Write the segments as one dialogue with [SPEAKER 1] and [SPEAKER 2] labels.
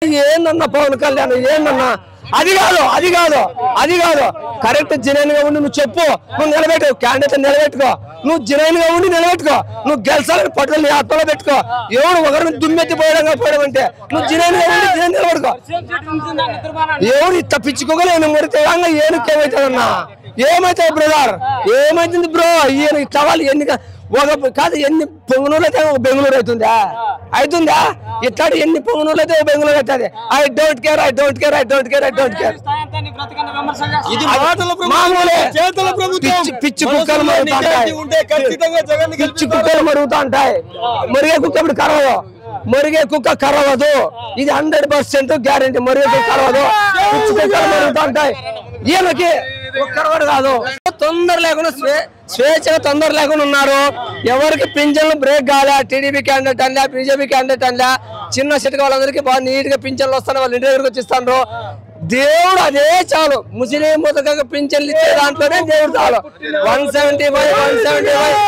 [SPEAKER 1] ఏందన్నా పవన్ కళ్యాణ్ ఏందన్నా అది కాదు అది కాదు అది కాదు కరెక్ట్ జెన్యున్ గా ఉండి నువ్వు చెప్పు నువ్వు నిలబెట్టు క్యాండిడేట్ నిలబెట్టుకో నువ్వు జెన్యున్ గా ఉండి నిలబెట్టుకో నువ్వు గెలిచాలని పట్టుదల నీ ఆత్మలో పెట్టుకో ఎవడు ఒకరిని దుమ్మెత్తి పోయడం పోయడం అంటే నువ్వు జెన్యున్ గా ఉండి జెన్యున్ నిలబెట్టుకో ఎవడు తప్పించుకోగలేను మరి తెలంగాణ ఏనుకు ఏమవుతుందన్నా ఏమైతుంది బ్రదర్ ఏమైతుంది బ్రో ఈయన కావాలి ఎన్ని కా- ఒక కాదు ఎన్ని పొంగునూరు అయితే ఒక బెంగళూరు అవుతుందా అవుతుందా ఇట్లాంటి ఎన్ని పొంగునూరు అయితే ఒక బెంగళూరు అవుతుంది I don't care I don't care I don't care I don't care
[SPEAKER 2] ఇది మాటల ప్రభుత్వం,
[SPEAKER 1] మామూలే.
[SPEAKER 2] చేతల ప్రభుత్వం.
[SPEAKER 1] పిచ్చి పిచ్చి
[SPEAKER 2] మనసులో
[SPEAKER 1] కుక్కలు మరుగుతా
[SPEAKER 2] నిజాయితీ
[SPEAKER 1] ఉంటాయి.
[SPEAKER 2] ఉంటే ఖచ్చితంగా జగన్ ని
[SPEAKER 1] పిచ్చి
[SPEAKER 2] గెలిపిస్తారు.
[SPEAKER 1] కుక్కలు మరుగుతా ఉంటాయి మురిగే కుక్క ఇప్పుడు కరవదు మురిగే కుక్క కరవదు ఇది హండ్రెడ్ పర్సెంట్ గ్యారంటీ మురిగే కుక్క కరవదు పిచ్చి కుక్కలు మరుగుతా ఉంటాయి ఈయనకి ఒక్కరు కాదు తొందర లేకుండా స్వే స్వేచ్ఛగా తొందర లేకుండా ఉన్నారు ఎవరికి పింఛన్లు బ్రేక్ కాలే టీడీపీ క్యాండిడేట్ అనలే బీజేపీ క్యాండిడేట్ అనలే చిన్న సిటీ వాళ్ళందరికీ బాగా నీట్ గా పింఛన్లు వస్తాను వాళ్ళ ఇంటి దగ్గరికి వచ్చి ఇస్తాను దేవుడు అదే చాలు ముస్లిం ముతక పింఛన్లు ఇచ్చే దాంట్లోనే దేవుడు చాలు one seventy five one seventy five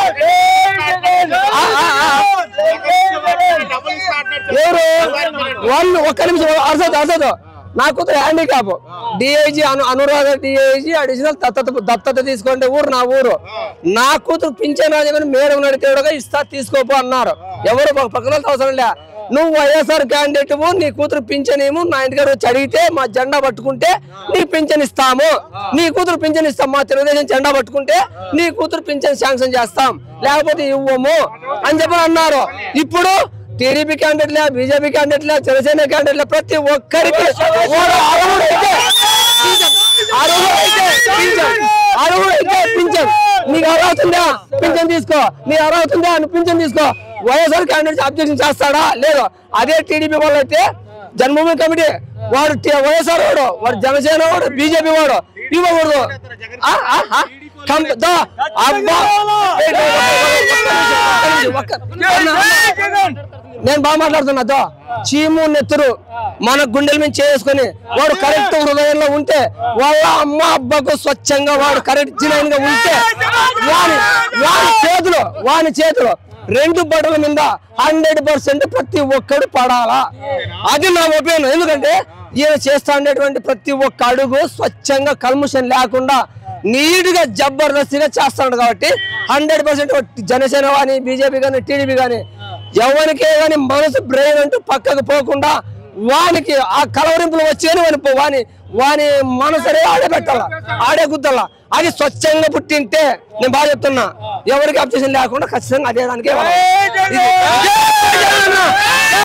[SPEAKER 1] ఎవరు వన్ ఒక్క నిమిషం అర్థం అర్థం నా కూతురు హ్యాండిక్యాప్ డిఐజీ అను అనురాధ డిఐజీ అడిషనల్ దత్తత దత్తత తీసుకుంటే ఊరు నా ఊరు నా కూతురు పింఛన్ రాజమని మేడం నడితేడుగా ఇస్తా తీసుకోపో అన్నారు ఎవరు పక్క- పక్కన వాళ్ళతో అవసరం లే నువ్వు వైఎస్ఆర్ క్యాండిడేట్ నీ కూతురు పింఛన్ ఏమో నా ఇంటికాడ వచ్చి అడిగితే మా జెండా పట్టుకుంటే నీ పింఛన్ ఇస్తాము నీ కూతురు పింఛన్ ఇస్తాం మా తెలుగుదేశం జెండా పట్టుకుంటే నీ కూతురు పింఛన్ శాంక్షన్ చేస్తాం లేకపోతే ఇవ్వము అని చెప్పి అన్నారు ఇప్పుడు టీడీపీ క్యాండిడేట్లే బీజేపీ క్యాండిడేట్లే జనసేన క్యాండిడేట్లే ప్రతి ఒక్కరికి వాడు అర్హుడైతే పింఛన్. అర్హుడైతే పింఛన్. అర్హుడైతే పింఛన్ నీకు అర్హవుతుందా పింఛన్ తీసుకో నీ అర్హవుతుందా నువ్వు పింఛన్ తీసుకో వైఎస్ఆర్ క్యాండిడేట్స్ అబ్జెక్షన్ చేస్తాడా లేదు అదే టీడీపీ వాళ్ళు అయితే జన్మభూమి కమిటీ వాడు టి- వైఎస్ఆర్ వాడు వాడు జనసేన వాడు బీజేపీ వాడు ఇవ్వకూడదు ఆ, ఆ, ఆ. కం- దా. అబ్బా. ఏయ్, ఒక్క నిమిషం, ఒక్క నిమిషం. నేను బాగా మాట్లాడుతున్నా చీము నెత్తురు మన గుండెల మీద చేసుకొని వాడు కరెక్ట్ హృదయంలో ఉంటే వాళ్ళ అమ్మ అబ్బకు స్వచ్ఛంగా వాడు కరెక్ట్ జినైన్ గా ఉంటే వాని వాని చేతులు వాని చేతులు రెండు బట్టల మీద హండ్రెడ్ పర్సెంట్ ప్రతి ఒక్కడు పడాలా అది నా ఒపీనియన్ ఎందుకంటే ఈయన చేస్తా ఉండేటువంటి ప్రతి ఒక్క అడుగు స్వచ్ఛంగా కల్ముషన్ లేకుండా నీట్ గా జబర్దస్తిగా చేస్తాడు కాబట్టి హండ్రెడ్ పర్సెంట్ జనసేన కానీ బీజేపీ కానీ టీడీపీ కానీ ఎవరికే కానీ మనసు బ్రెయిన్ అంటూ పక్కకు పోకుండా వానికి ఆ కలవరింపులు వచ్చేది వాని పో- వాని వాని మనసరే ఆడే పెట్టాల ఆడే గుద్దల అది స్వచ్ఛంగా పుట్టింటే నేను బాగా చెప్తున్నా ఎవరికి అబ్జెక్షన్ లేకుండా ఖచ్చితంగా అదే దానికే వాడాలి. ఇది- జై జగన్!